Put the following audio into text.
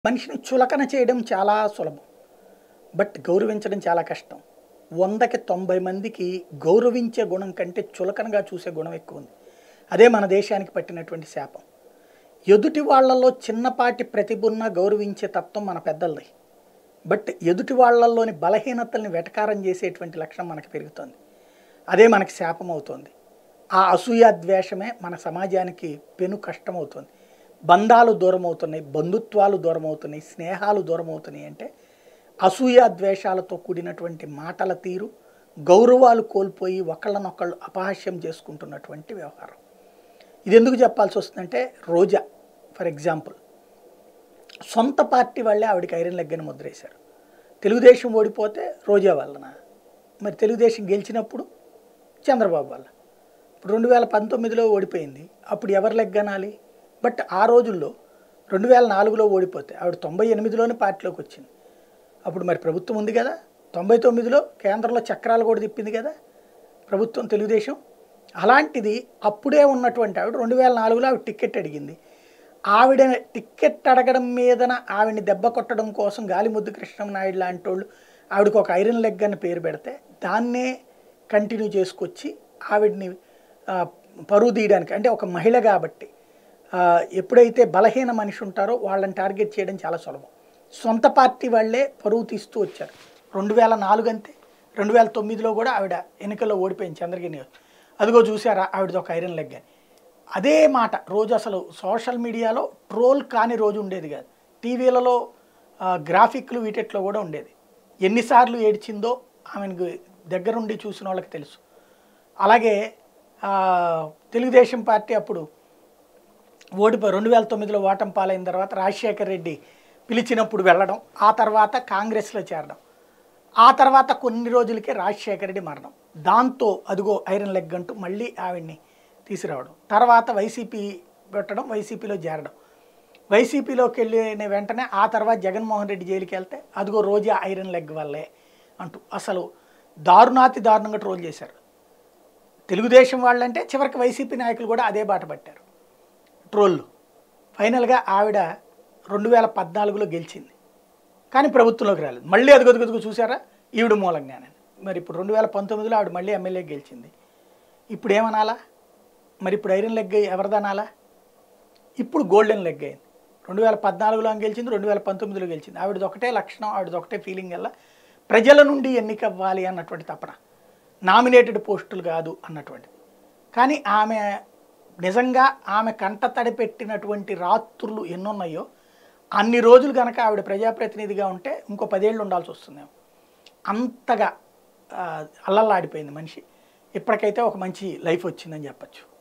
మనిషిని చులకన చేయడం చాలా సులభం బట్ గౌరవించడం చాలా కష్టం వందకి తొంభై మందికి గౌరవించే గుణం కంటే చులకనగా చూసే గుణం ఎక్కువ ఉంది అదే మన దేశానికి పట్టినటువంటి శాపం ఎదుటి వాళ్ళల్లో చిన్నపాటి ప్రతిభున్న గౌరవించే తత్వం మన పెద్దలది బట్ ఎదుటి వాళ్ళల్లోని బలహీనతల్ని వెటకారం చేసేటువంటి లక్షణం మనకు పెరుగుతుంది అదే మనకి శాపం అవుతుంది ఆ అసూయ ద్వేషమే మన సమాజానికి పెను కష్టం అవుతుంది బంధాలు దూరం అవుతున్నాయి బంధుత్వాలు దూరం అవుతున్నాయి స్నేహాలు దూరం అవుతున్నాయి అంటే అసూయ ద్వేషాలతో కూడినటువంటి మాటల తీరు గౌరవాలు కోల్పోయి ఒకళ్ళనొకళ్ళు అపహాస్యం చేసుకుంటున్నటువంటి వ్యవహారం ఇది ఎందుకు చెప్పాల్సి వస్తుందంటే రోజా ఫర్ ఎగ్జాంపుల్ సొంత పార్టీ వాళ్ళే ఆవిడకి ఐరన్ లెగ్గని ముద్రేశారు తెలుగుదేశం ఓడిపోతే రోజా వలన మరి తెలుగుదేశం గెలిచినప్పుడు చంద్రబాబు వల్ల ఇప్పుడు రెండు వేల పంతొమ్మిదిలో ఓడిపోయింది అప్పుడు ఎవరు లెగ్గనాలి బట్ ఆ రోజుల్లో రెండు వేల నాలుగులో ఓడిపోతే ఆవిడ తొంభై ఎనిమిదిలోనే పార్టీలోకి వచ్చింది అప్పుడు మరి ప్రభుత్వం ఉంది కదా తొంభై తొమ్మిదిలో కేంద్రంలో చక్రాలు కూడా తిప్పింది కదా ప్రభుత్వం తెలుగుదేశం అలాంటిది అప్పుడే ఉన్నటువంటి ఆవిడ రెండు వేల నాలుగులో ఆవిడ టికెట్ అడిగింది ఆవిడ టికెట్ అడగడం మీదన ఆవిడని దెబ్బ కొట్టడం కోసం గాలిముద్దు కృష్ణనాయుడు లాంటి వాళ్ళు ఆవిడకి ఒక ఐరన్ లెగ్ అని పేరు పెడితే దాన్నే కంటిన్యూ చేసుకొచ్చి ఆవిడ్ని ఆ, పరువు తీయడానికి అంటే ఒక మహిళ కాబట్టి ఆ, ఎప్పుడైతే బలహీన మనిషి ఉంటారో వాళ్ళని టార్గెట్ చేయడం చాలా సులభం సొంత పార్టీ వాళ్ళే పరువు తీస్తూ వచ్చారు రెండు వేల నాలుగు అంతే రెండు వేల తొమ్మిదిలో కూడా ఆవిడ ఎన్నికల్లో ఓడిపోయింది చంద్రగిరి నియోజక అదిగో చూసారా ఆవిడది ఒక ఐరన్ లెగ్ అని అదే మాట రోజు అసలు సోషల్ మీడియాలో ట్రోల్ కాని రోజు ఉండేది కాదు టీవీలలో ఆ, గ్రాఫిక్లు వీటిట్లో కూడా ఉండేది ఎన్నిసార్లు ఏడ్చిందో ఆమెను దగ్గరుండి చూసిన వాళ్ళకి తెలుసు అలాగే ఆ, తెలుగుదేశం పార్టీ అప్పుడు ఓడిపోయి రెండు వేల తొమ్మిదిలో ఓటం పాలైన తర్వాత రాజశేఖర్ రెడ్డి పిలిచినప్పుడు వెళ్ళడం ఆ తర్వాత కాంగ్రెస్లో చేరడం ఆ తర్వాత కొన్ని రోజులకే రాజశేఖర రెడ్డి మరణం దాంతో అదిగో ఐరన్ లెగ్ అంటూ మళ్ళీ ఆవిడ్ని తీసుకురావడం తర్వాత వైసీపీ పెట్టడం వైసీపీలో చేరడం వైసీపీలోకి వెళ్ళిన వెంటనే ఆ తర్వాత జగన్మోహన్ రెడ్డి జైలుకి వెళ్తే అదిగో రోజా ఐరన్ లెగ్ వల్లే అంటూ అసలు దారుణాతి దారుణంగా ట్రోల్ చేశారు తెలుగుదేశం వాళ్ళంటే చివరికి వైసీపీ నాయకులు కూడా అదే బాట పట్టారు ట్రోళ్ళు ఫైనల్గా ఆవిడ రెండు వేల పద్నాలుగులో గెలిచింది కానీ ప్రభుత్వంలోకి రాలేదు మళ్ళీ అదుగదుగదుగు చూసారా ఈవిడ మూలంగానే మరి ఇప్పుడు రెండు వేల పంతొమ్మిదిలో ఆవిడ మళ్ళీ ఎమ్మెల్యే గెలిచింది ఇప్పుడు ఏమనాలా మరి ఇప్పుడు ఐరన్ లెగ్ ఎవరిదనాలా ఇప్పుడు గోల్డెన్ లెగ్ అయింది రెండు వేల పద్నాలుగులో ఆమె గెలిచింది రెండు వేల పంతొమ్మిదిలో గెలిచింది ఆవిడది ఒకటే లక్షణం ఆవిడది ఒకటే ఫీలింగ్ వల్ల ప్రజల నుండి ఎన్నిక అవ్వాలి అన్నటువంటి తపన నామినేటెడ్ పోస్టులు కాదు అన్నటువంటిది కానీ ఆమె నిజంగా ఆమె కంట తడి పెట్టినటువంటి రాత్రులు ఎన్నున్నాయో అన్ని రోజులు కనుక ఆవిడ ప్రజాప్రతినిధిగా ఉంటే ఇంకో పదేళ్ళు ఉండాల్సి వస్తుందేమో అంతగా ఆ, అల్లల్లాడిపోయింది మనిషి ఇప్పటికైతే ఒక మంచి లైఫ్ వచ్చిందని చెప్పచ్చు